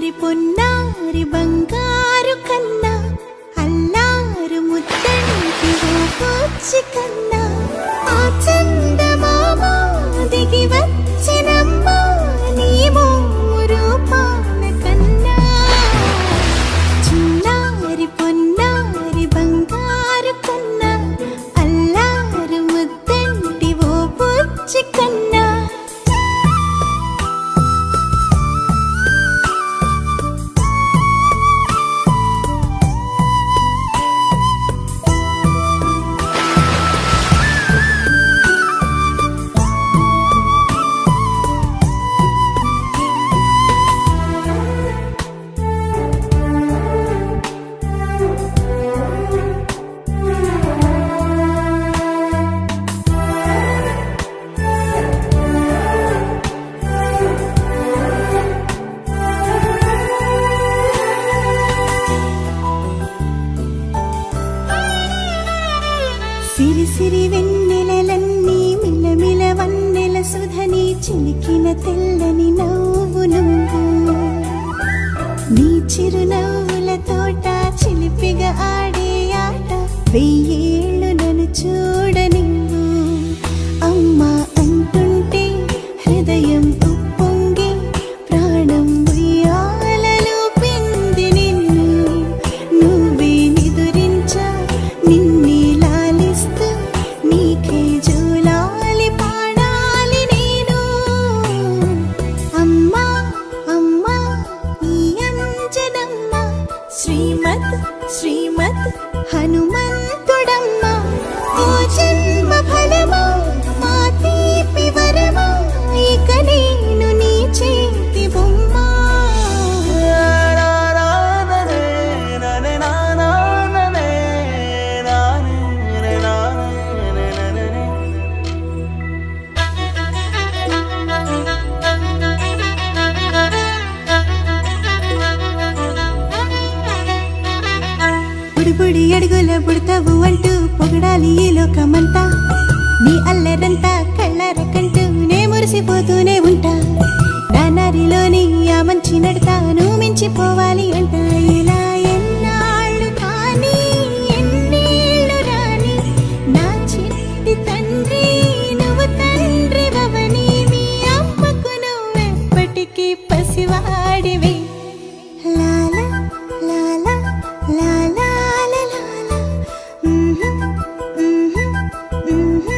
చిన్నారి పొన్నారి బంగారు కన్నా అల్లారు ముద్దంటి వచ్చి కన్నా ఆ చందమామ దిగి వచ్చినమ్మా నీ రూపాన కన్నా చిన్నారి పొన్నారి బంగారు కన్నా అల్లారు ముద్దంటి ఓ బుచ్చి కన్నా సిరి సిరి వెన్నెలలన్నీ మిలమిల వన్నెల సుధని చిలికిన తెల్లని నవ్వు నువ్వు నీ చిరునవ్వుల తోట చిలిపిగా ఆడే ఆట వెయ్యేళ్ళు నన్ను చూడ నువ్వు అమ్మా అంటుంటే హృదయం ఉప్పొంగి ప్రాణం ఉయ్యాలలో పింది నిన్ను నువ్వే నిదురించా నిన్నే లాలిస్తూ నీకే జూలాలి పాడాలి నేను అమ్మా అమ్మా ఈ అంజనమ్మ శ్రీమత్ శ్రీమత్ హనుమంతుడమ్మ ఓ జన్మ ఫలమా మా తీపి వరమా ఇక నేను నీ చేతి బొమ్మ బుడిబుడి అడుగుల బుడతావు అంటూ పొగడాలి ఈ లోకమంతా నీ అల్లరంతా కళ్ళరకంటూ నే మురిసిపోతూనే ఉంటా నా నరిలోని ఆ మంచి నడతా నువ్వు మించిపోవాలి అంట ఇలా ఎన్నాళ్ళు కానీ ఎన్నేళ్ళు రాని నా చిట్టి తండ్రి నువ్వు తండ్రి వవని మీ అమ్మకు నువ్వెప్పటికీ పసివాడివి లాలా లాలా లాలా లాలా మ్మ్ మ్మ్ మ్మ్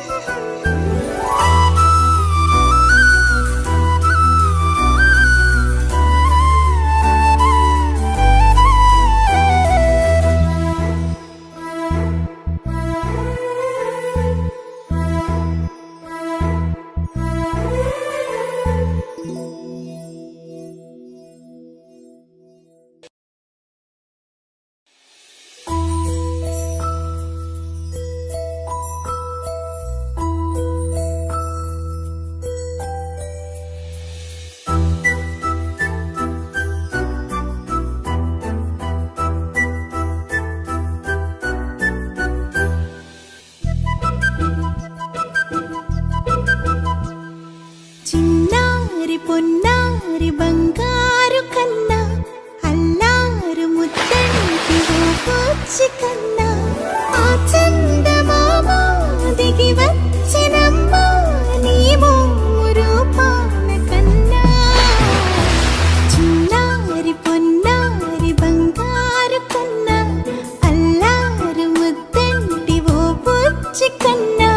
చిన్నారి పొన్నారి బంగారు కన్నా అల్లారు ముద్దంటి వచ్చి కన్నా ఆ చందమామ దిగి వచ్చినమ్మా నీ రూపాన కన్నా చిన్నారి పొన్నారి బంగారు కన్నా అల్లారు ముద్దంటి ఓ బుచ్చి కన్నా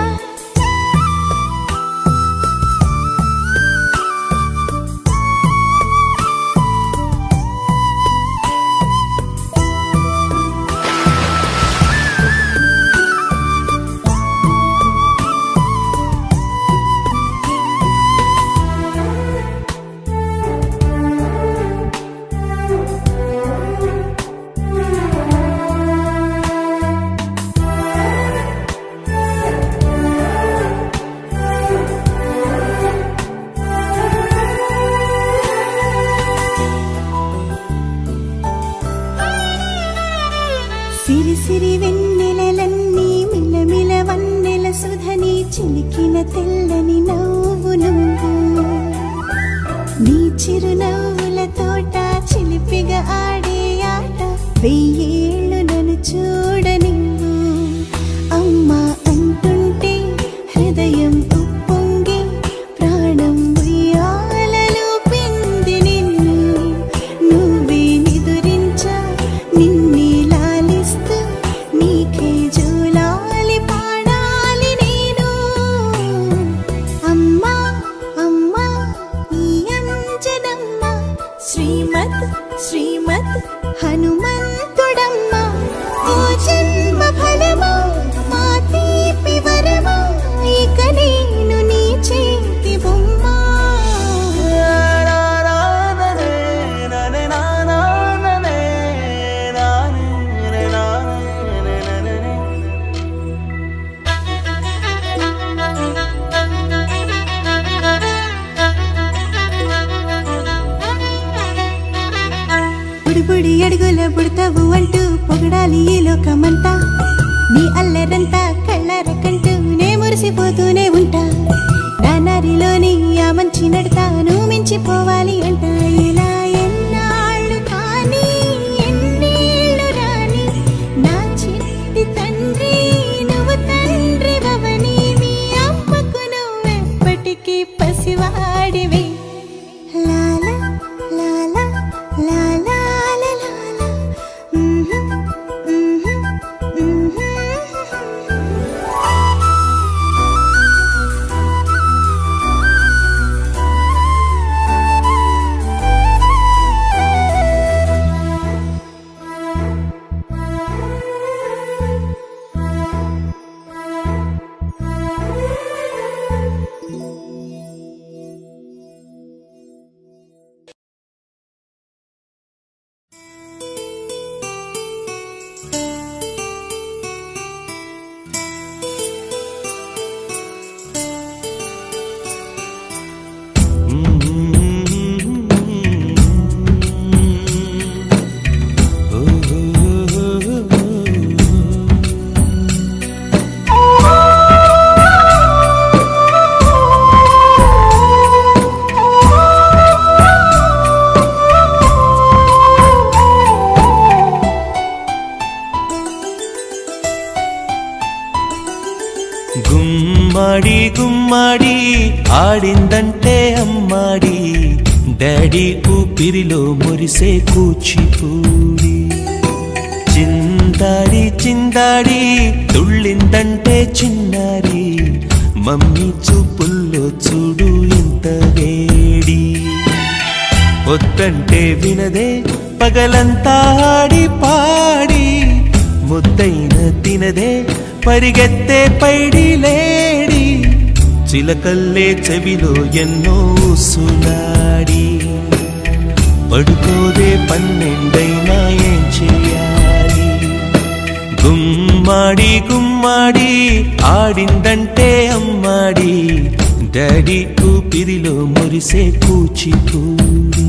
ముద్దు నవ్వుల తోట చిలిపిగా ఆడే ఆట వెయ్యేళ్ళు నన్ను చూడనివ్వు అమ్మా అంటుంటే హృదయం ఉప్పొంగి ప్రాణం ఉయ్యాలలో పింది నిన్ను నువ్వే నిదురించా నిన్నే లాలిస్తూ నీకే జోలాలి పాడాలి నేను అమ్మా అమ్మా ఈ అంజనమ్మ శ్రీమత్ శ్రీమత్ హనుమంతుడమ్మ ఓ జన్మ ఫలమా మా తీపి వరమా ఇక నేను నీ చేతి బొమ్మ బుడి బుడి అడుగుల బుడతావు అంటూ పొగడాలి ఈ లోకమంతా నీ అల్లరంతా కళ్ళార కంటూ నే మురిసిపోతూనే ఉంటా నా నరిలోని ఆ మంచి నడతాను మించిపోవాలి అంట ఇలా ఎన్నాళ్ళు కానీ ఎన్నేళ్ళు రాని నా చిట్టి తండ్రి నువ్వు తండ్రి భవని మీ అమ్మకు నువ్వెప్పటికీ పసివాడివి లాలా లాలా లాలా లాలా మ్మ్ మ్మ్ మ్మ్ గుమ్మడి గుమ్మడి ఆడిందంటే అమ్మాడి డాడీ ఊపిరిలో మురిసే కూచిపూడి చిందాడి చిందాడి తుళ్ళిందంటే చిన్నారి మమ్మీ చూపుల్లో చూడు ఇంత వేడి వద్దంటే వినదే పగలంతా ఆడి పాడి ముద్దైన తినదే పరిగెత్తే పైడి లేడి చిలకల్లే చెవిలో ఎన్నో సునాడి పడుకోదే పన్నెండైనా ఏం చెయ్యాలి గుమ్మాడి గుమ్మాడి ఆడిందంటే అమ్మాడి డాడీ ఊపిరిలో మురిసే కూచిపూడి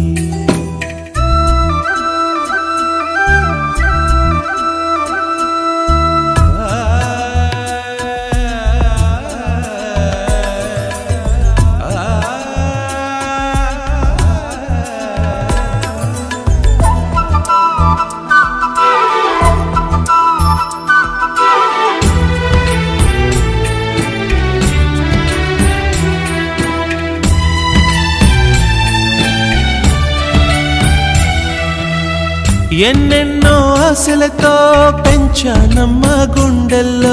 ఎన్నెన్నో ఆశలతో పెంచానమ్మ గుండెల్లో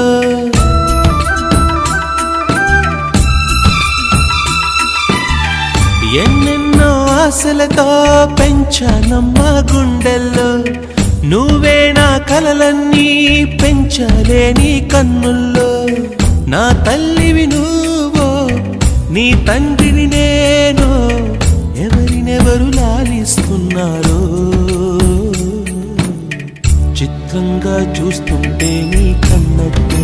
ఎన్నెన్నో ఆశలతో పెంచానమ్మ గుండెల్లో నువ్వే నా కలలన్నీ పెంచాలే నీ కన్నుల్లో నా తల్లివి నువ్వో నీ తండ్రిని నేను ఎవరినెవరు లాలిస్తున్నారో చిత్రంగా చూస్తుంటే నీ కన్నట్టు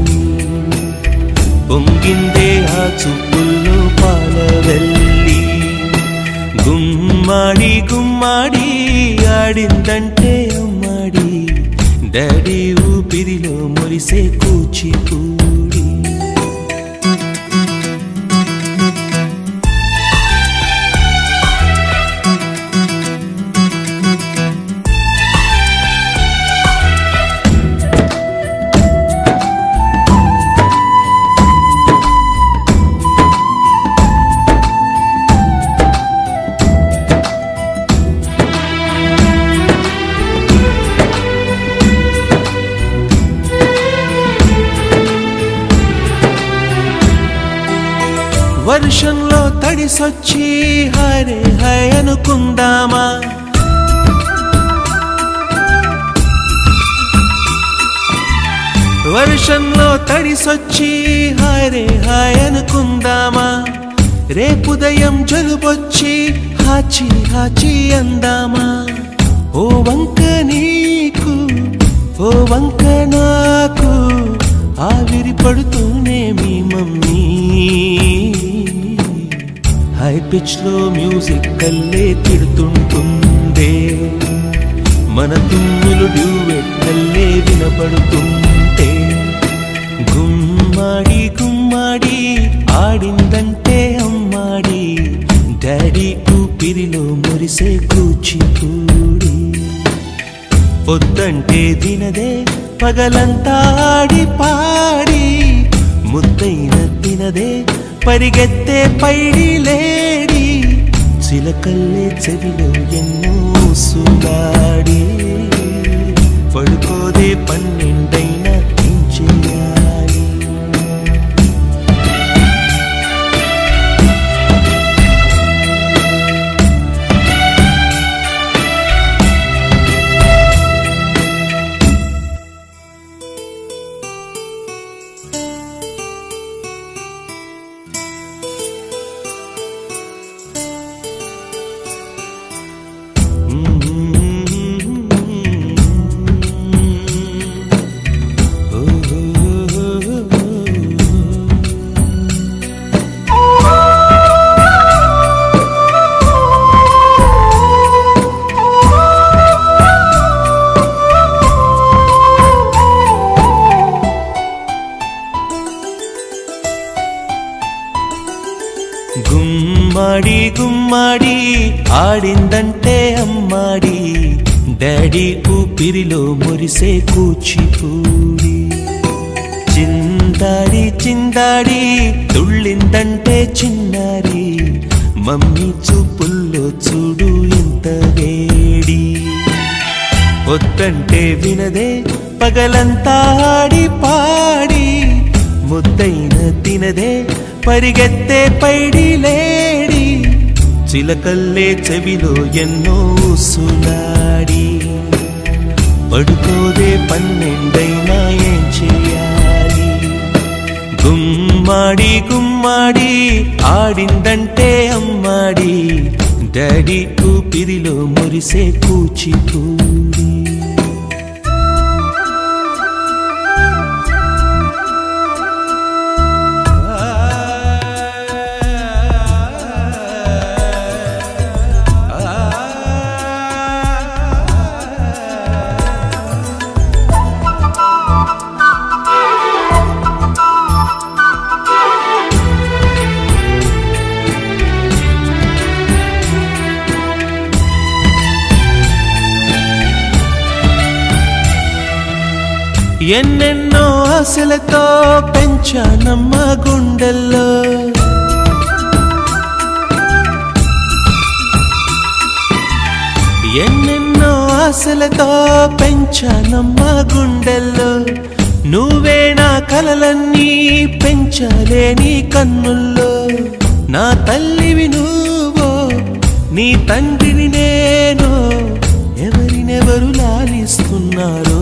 పొంగిందే ఆ చూపుల్లో పాలవెల్లి గుమ్మాడి గుమ్మాడి ఆడిందంటే అమ్మాడి డాడీ ఊపిరిలో మురిసే కూచిపూడి వర్షంలో తడిసొచ్చి హరే హై అనుకుందామా వర్షంలో తడిసొచ్చి హరే హాయ్ అనుకుందామా రేపుదయం జలుబొచ్చి హాచి హాచి అందామా ఓ వంక నీకు ఓ వంక నాకు ఆవిరి పడుతూనే మీ మమ్మీ హై పిచ్ లో మ్యూజిక్ కల్లే తిడుతుంటుందే మన తుమ్ములు డ్యూవెట్ కల్లే వినపడుతుంటే గుమ్మాడి గుమ్మాడి ఆడిందంటే అమ్మాడి డాడీ ఊపిరిలో మురిసే కూచిపూడి పొద్దంటే తినదే పగలంతా ఆడి పాడి ముద్దైన తినదే పరిగెత్తే పైడి లేడి చిలకల్లే చెవిలో ఎన్నో సుగాడి పడుకోదే పన్నెండైనా ఏం చేయాలి గుమ్మాడి గుమ్మాడి ఆడిందంటే అమ్మాడి డాడీ ఊపిరిలో మురిసే కూచిపూడి చిందాడి చిందాడి తుళ్ళిందంటే చిన్నారి మమ్మీ చూపుల్లో చూడు ఇంత వేడి వద్దంటే వినదే పగలంతా ఆడి పాడి ముద్దైన తినదే పరిగెత్తే పైడి లేడి చిలకల్లే చెవిలో ఎన్నో సునాడి పడుకోదే పన్నెండైనా ఏం చేయాలి గుమ్మాడి గుమ్మాడి ఆడిందంటే అమ్మాడి డాడీ ఊపిరిలో మురిసే కూచిపూడి ఎన్నెన్నో ఆశలతో పెంచానమ్మ గుండెల్లో ఎన్నెన్నో ఆశలతో పెంచానమ్మ గుండెల్లో నువ్వే నా కలలన్నీ పెంచలే నీ కన్నుల్లో నా తల్లివి నువ్వో నీ తండ్రిని నేను ఎవరినెవరు లాలిస్తున్నారో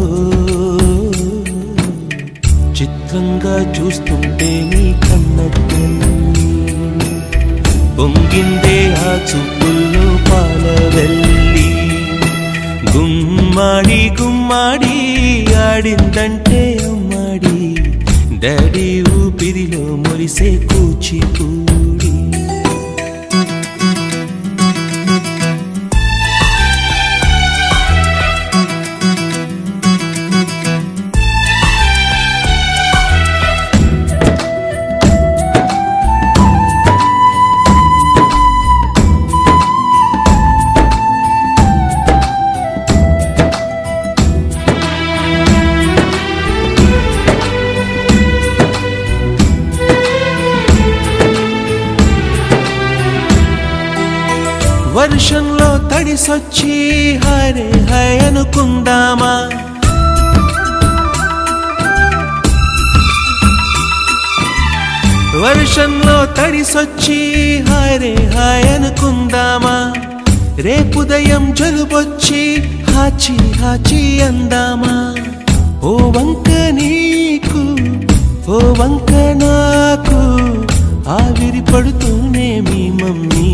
చిత్రంగా చూస్తుంటే నీ కన్నట్టు పొంగిందే ఆ చూపుల్లో పాల వెళ్ళి గుమ్మాడి గుమ్మాడి ఆడిందంటే అమ్మాడి డాడీ ఊపిరిలో మురిసే కూచిపూడి వర్షంలో తడిసొచ్చి హరే హై అనుకుందామా వర్షంలో తడిసొచ్చి హాయరే హాయ్ అనుకుందామా రేపుదయం జలుబొచ్చి హాచి హాచి అందామా ఓ వంక నీకు ఓ వంక నాకు ఆవిరి పడుతూనే మీ మమ్మీ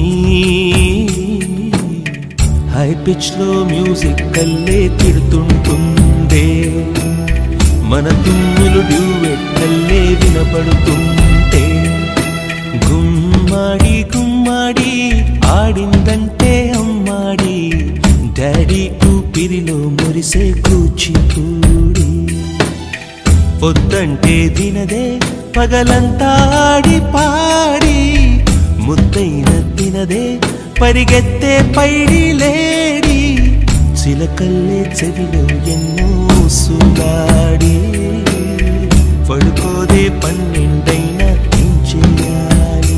హై పిచ్ లో మ్యూజిక్ కల్లే తిడుతుంటుందే మన తుమ్ములు డ్యూవెట్ కల్లే వినపడుతుంటే గుమ్మాడి గుమ్మాడి ఆడిందంటే అమ్మాడి డాడీ ఊపిరిలో మురిసే కూచిపూడి పొద్దంటే దినదే పగలంతా ఆడి పాడి ముద్దైన తినదే పరిగెత్తే పైడి లేడి చిలకల్లే చెవిలో ఎన్నో సుగాడి పడుకోదే పన్నెండైనా ఏం చేయాలి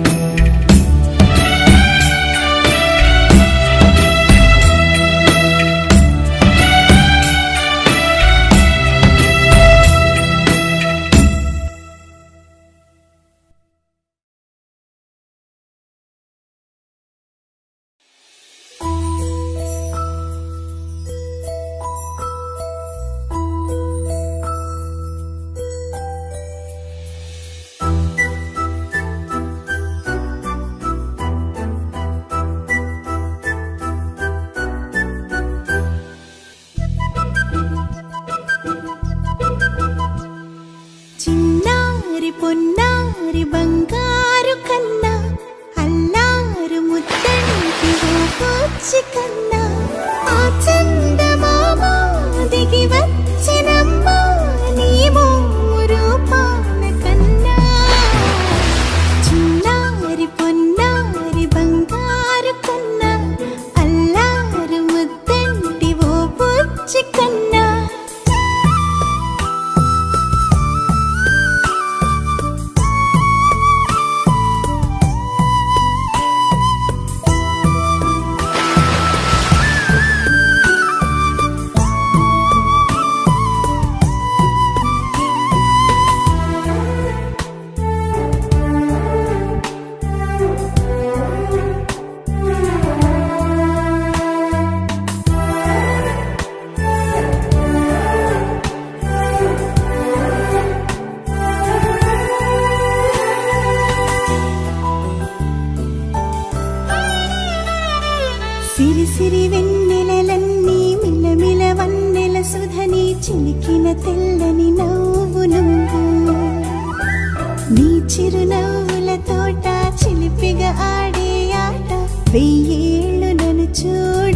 చిన్నారి పొన్నారి బంగారు కన్నా అల్లారు ముద్దంటి ఓ పూచి కన్నా ఆ చందమామ దిగి వచ్చినమ్మా నీ మోరు పాన కన్నా చిన్నారి పొన్నారి బంగారు కన్నా అల్లారు ముద్దంటి ఓ పూచి కన్నా సిరి సిరి వెన్నెలలన్నీ మిలమిల వన్నెల సుధని చిలికిన తెల్లని నవ్వు నువ్వు నీ చిరునవ్వుల తోట చిలిపిగా ఆడే ఆట వెయ్యేళ్ళు నన్ను చూడ